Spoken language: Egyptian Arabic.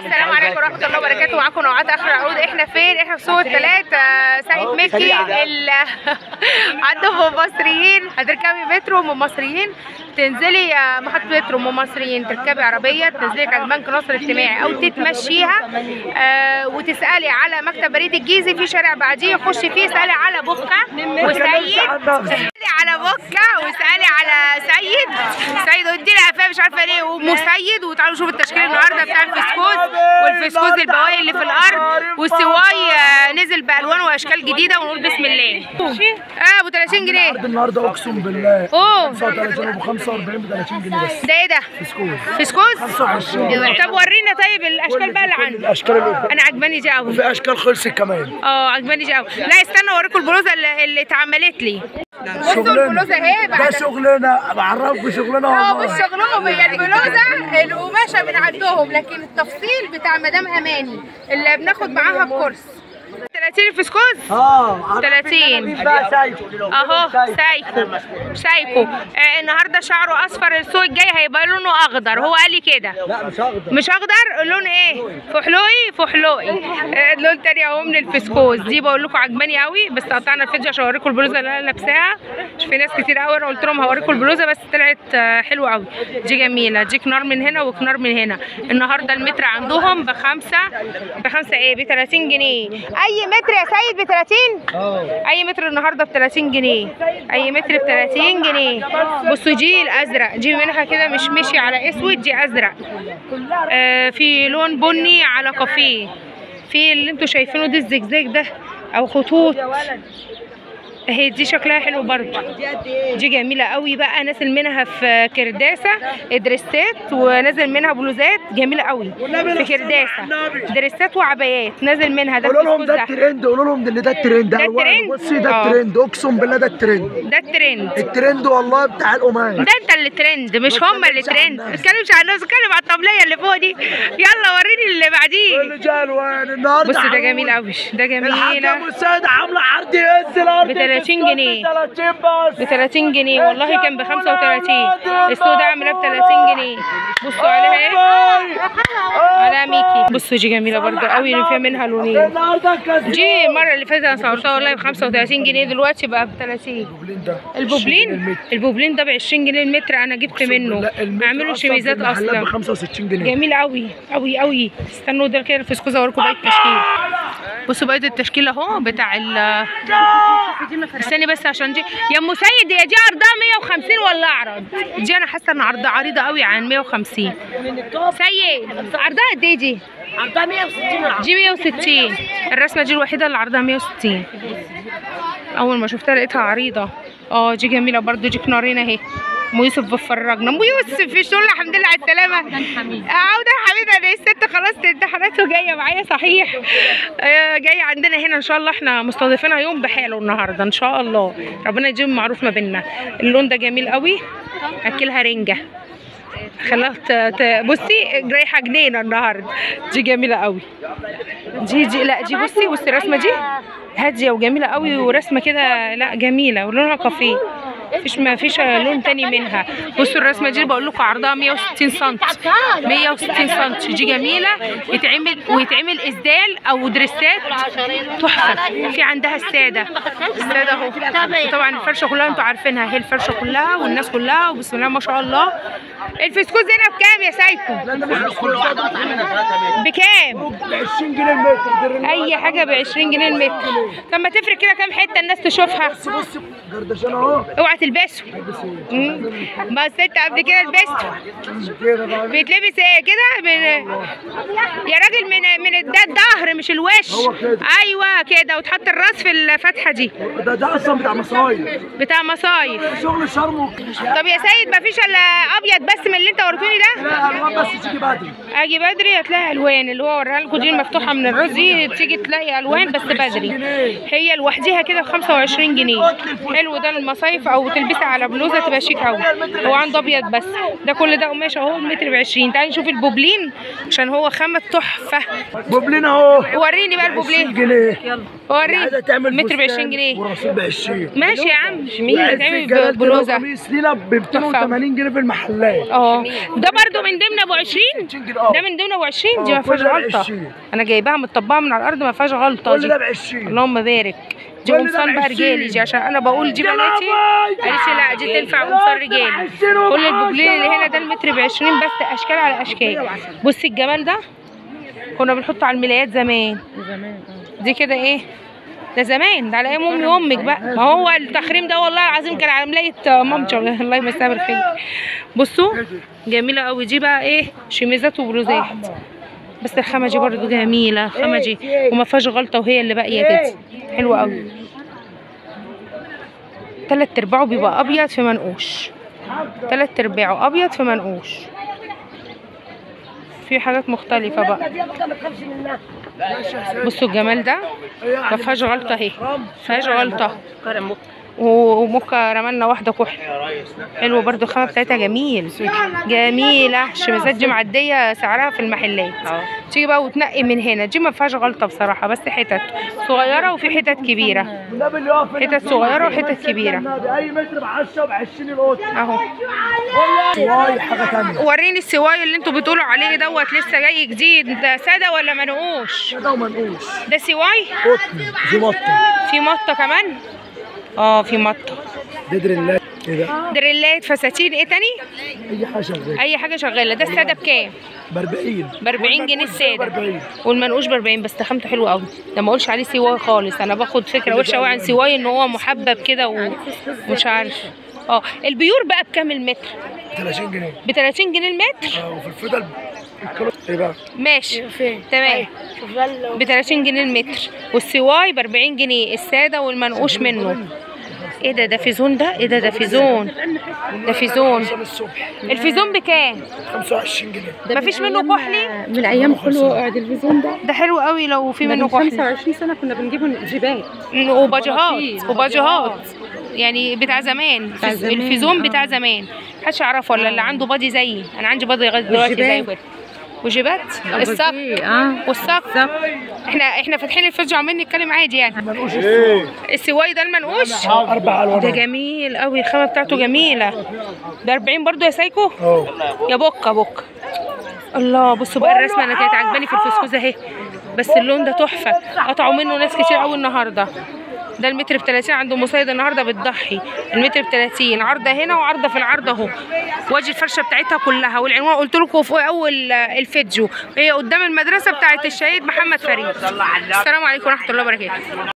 السلام عليكم ورحمه الله وبركاته معاكم نوعات اخر العود احنا فين احنا في سوق الثلاث سيد مكي ال- عندهم مصريين هتركبي مترو من مصريين تنزلي آه، محطة مترو من مصريين تركبي عربية تنزلي على بنك نصر الاجتماعي أو تتمشيها آه، وتسألي على مكتب بريد الجيزي في شارع بعديه خشي فيه اسألي على بكة وسيد اسألي على بكة واسألي على سيد سيد ودي قفاه مش عارفة ليه ومسيد وتعالوا شوفوا التشكيل النهارده بتاع الفسكوز والفسكوز البواقي اللي في الأرض والسواي آه، نزل بألوان وأشكال جديدة ونقول بسم الله اه ابو 30 جنيه عرض النهارده اقسم بالله اوه 35 ب 45 ب 30 جنيه بس ده ايه ده؟ فسكوز فسكوز؟ 25 طب ورينا طيب الاشكال بقى اللي كل عندك الاشكال اللي قدام انا عجباني دي قوي وفي اشكال خلصت كمان اه عجباني دي قوي لا استنى اوريكم البلوزه اللي, اللي اتعملت لي بصوا شغلنا البلوزه اهي ده بعد شغلنا بعرفكم شغلنا اه والله مش شغلهم هي البلوزه القماشه من عندهم لكن التفصيل بتاع مدام اماني اللي بناخد معاها الكورس 30 الفسكوز اه 30 بقى سايكو اهو سايكو سايكو آه النهارده شعره اصفر السوق الجاي هيبقى لونه اخضر هو قال لي كده لا مش هقدر مش اخضر لون ايه فحلوقي فحلوقي آه، لون تاني اهو من الفسكوز دي بقول لكم عجباني قوي بس قطعنا الفيديو عشان اوريكم البلوزه اللي انا لابساها مش في ناس كتير قوي انا قلت لهم هوريكم البلوزه بس طلعت آه، حلوه قوي دي جميله دي كنار من هنا وكنار من هنا النهارده المتر عندهم بخمسه بخمسه ايه ب 30 جنيه اي متر يا سيد ب 30 اه اي متر النهارده ب 30 جنيه اي متر ب 30 جنيه بصوا دي الازرق دي منها كده مش مشي على اسود دي ازرق آه في لون بني على كافيه في اللي انتوا شايفينه ده الزجزاج ده او خطوط اهي دي شكلها حلو برضه دي جميله قوي بقى نازل منها في كرداسه دريسات ونازل منها بلوزات جميله قوي في كرداسه دريسات وعبايات نازل منها ده قولوا لهم الفسكوس ده ده الترند قولوا لهم ان ده الترند ده ألوان. الترند؟ بصي ده آه. الترند اقسم بالله ده الترند ده الترند الترند والله بتاع القماش ده انت اللي ترند مش ما هم اللي تتكلمش عن ترند ما نفسك. تتكلمش عن نفسك اتكلم على الطبليه اللي فوق دي يلا وريني اللي بعديه اللي جاي الوان النهارده بص ده عروض. جميل قوي ده الحاجه جميله ابو سيد عامله عرض يهز الارض ب 30 جنيه. ب 30 بس ب 30 جنيه والله كان ب 35 السوق ده عاملاه ب 30 جنيه بصوا عليها ايه على ميكي بصوا دي جميله برضو قوي اللي فيها منها لونين النهارده كسر دي المره اللي فاتت انا صورتها والله ب 35 جنيه دلوقتي بقى ب 30 البوبلين ده البوبلين البوبلين ده ب 20 جنيه المتر انا جبت منه اعملوا شميزات ب اصلا 65 جنيه جميل قوي قوي قوي استنوا ده كده الفسكوزه اوريكم بقيه التشكيل بصوا بقيه التشكيل اهو بتاع ال استني بس عشان دي يا ام سيد هي دي عرضها 150 ولا اعرض دي انا حاسه ان عرضها عريضه قوي عن 150 سيد عرضها قد ايه دي عرضها 160 دي 160 الرسمه دي الوحيده اللي عرضها 160 اول ما شفتها لقيتها عريضه اه دي جميله برضو دي كنارين اهي ام يوسف بتفرجنا ام يوسف في شغل الحمد لله على السلامه عوده حميد انا الست خلصت امتحانات وجايه معايا صحيح آه، جايه عندنا هنا ان شاء الله احنا مستضيفينها يوم بحاله النهارده ان شاء الله ربنا يجيب معروف ما بيننا اللون ده جميل قوي اكلها رنجه خلاها ت- ت- بصي رايحه جنينه النهارده دي جميله قوي دي دي لا دي بصي بصي الرسمه دي هاديه وجميله قوي ورسمه كده لا جميله ولونها كافيه مفيش ما فيش لون تاني منها بصوا الرسمه دي بقول لكم عرضها 160 سم 160 سم دي جميله يتعمل ويتعمل اسدال او دريسات تحفه في عندها الساده الساده اهو طبعا الفرشه كلها انتوا عارفينها هي الفرشه كلها والناس كلها وبسم الله ما شاء الله الفسكوز هنا بكام يا سايكو بكام ب 20 جنيه المتر دي اي حاجه ب 20 جنيه المتر طب ما تفرق كده كام حته الناس تشوفها بص بص جردشان اهو اوعى تلبسه مم. بس انت قبل كده لبسته كده بقى بيتلبس ايه كده من يا راجل من من ده الظهر مش الوش هو كده. ايوه كده وتحط الراس في الفتحه دي ده ده اصلا بتاع مصايف بتاع مصايف شغل شرم وكده طب يا سيد مفيش الا ابيض بس من اللي انت وريتوني ده لا الوان بس تيجي بدري اجي بدري هتلاقي الوان اللي هو وريها لكم دي المفتوحه من الرز دي تيجي تلاقي الوان بس بدري هي لوحدها كده ب 25 جنيه حلو ده المصايف او وتلبسها على بلوزه تبقى شيك قوي هو عنده ابيض بس ده كل ده قماش اهو المتر ب 20 تعالي نشوف البوبلين عشان هو خامه تحفه بوبلين اهو وريني بقى 20 البوبلين جنيه وريني عايزه تعمل متر ب 20 فستان جنيه ورسول ب 20 ماشي يا عم مين وعز هتعمل الجلال بلوزه قميص لينا ب 280 جنيه في المحلات اه ده برضو من ضمن ابو 20 20 جنيه اه ده من ضمن ابو 20 دي اه، ما فيهاش كل ده ب غلطه 20. انا جايباها متطبقه من على الارض ما فيهاش غلطه كل دي ده ب 20 اللهم بارك دي كل ده قمصان بقى بعشرين. رجالي دي عشان انا بقول دي يا بناتي لهوي! قالت لي لا دي تنفع قمصان رجالي بعشرين كل البوبلين اللي وبعشرة. هنا ده المتر ب 20 بس اشكال على اشكال بصي الجمال ده كنا بنحطه على الملايات زمان دي كده ايه ده زمان ده على ايام امي وامك بقى ما هو التخريم ده والله العظيم كان على ملايه مامتي الله يمسيها بالخير بصوا جميله قوي دي بقى ايه شميزات وبلوزات بس الخامه دي برضو جميله الخامه دي وما فيهاش غلطه وهي اللي باقيه كده حلوه قوي تلات ارباعه بيبقى ابيض في منقوش تلات ارباعه ابيض في منقوش في حاجات مختلفه بقى بصوا الجمال ده ما فيهاش غلطه اهي ما فيهاش غلطه و- ومكة رملنا واحدة كحل حلوة برضو الخامة بتاعتها جميل جميلة الشميزات دي معدية سعرها في المحلات تيجي بقى وتنقي من هنا دي ما فيهاش غلطة بصراحة بس حتت صغيرة وفي حتت كبيرة النبي اللي يقف هنا حتت صغيرة وحتت كبيرة اي متر ب 10 ب 20 القطن اهو واي حاجه ثانيه وريني السواي اللي انتوا بتقولوا عليه دوت لسه جاي جديد ده سادة ولا منقوش ده ومنقوش ده سواي قطن في مطه في مطة كمان اه في مطة بدر الله ايه ده دريلات فساتين ايه تاني اي حاجه شغاله اي حاجة شغالة ده السادة بكام ب 40 ب 40 جنيه ب السادة 40 والمنقوش ب 40 بس خامته حلوه قوي ده ما اقولش عليه سواي خالص انا باخد فكره وحشه قوي عن سواي ان هو محبب كده ومش عارف اه البيور بقى بكام المتر 30 جنيه ب 30 جنيه المتر اه وفي الفضل الكيلو ايه بقى ماشي تمام ب 30 جنيه المتر والسواي ب 40 جنيه الساده والمنقوش منه ايه ده ده فيزون ده ايه ده ده فيزون ده فيزون عشان الصبح الفيزون بكام 25 جنيه مفيش منه كحلي من ايام حلو التلفزيون ده ده حلو قوي لو في ده منه من كحلي 25 سنه كنا بنجيبه جيبات وباجيهات وباجيهات يعني بتاع زمان بتاع زمان، الفيزون آه. بتاع زمان محدش يعرفه ولا اللي عنده بادي زيي انا عندي بادي لغايه دلوقتي زي والجيبات. كده وجيبات الصك اه والصك احنا احنا فاتحين الفيديو عمالين نتكلم عادي يعني منقوش ايه السواي ده المنقوش اربع ده الوان جميل قوي الخامه بتاعته جميله ده 40 برضو يا سايكو اه يا بوكا بوكا الله بصوا بقى الرسمه اللي كانت عجباني في الفسكوزه اهي بس اللون ده تحفه قطعوا منه ناس كتير قوي النهارده ده المتر ب 30 عند مصيد النهارده بتضحي المتر ب 30 عرضه هنا وعرضه في العرض اهو واجي الفرشه بتاعتها كلها والعنوان قلت لكم في اول الفيديو هي قدام المدرسه بتاعت الشهيد محمد فريد السلام عليكم ورحمه الله وبركاته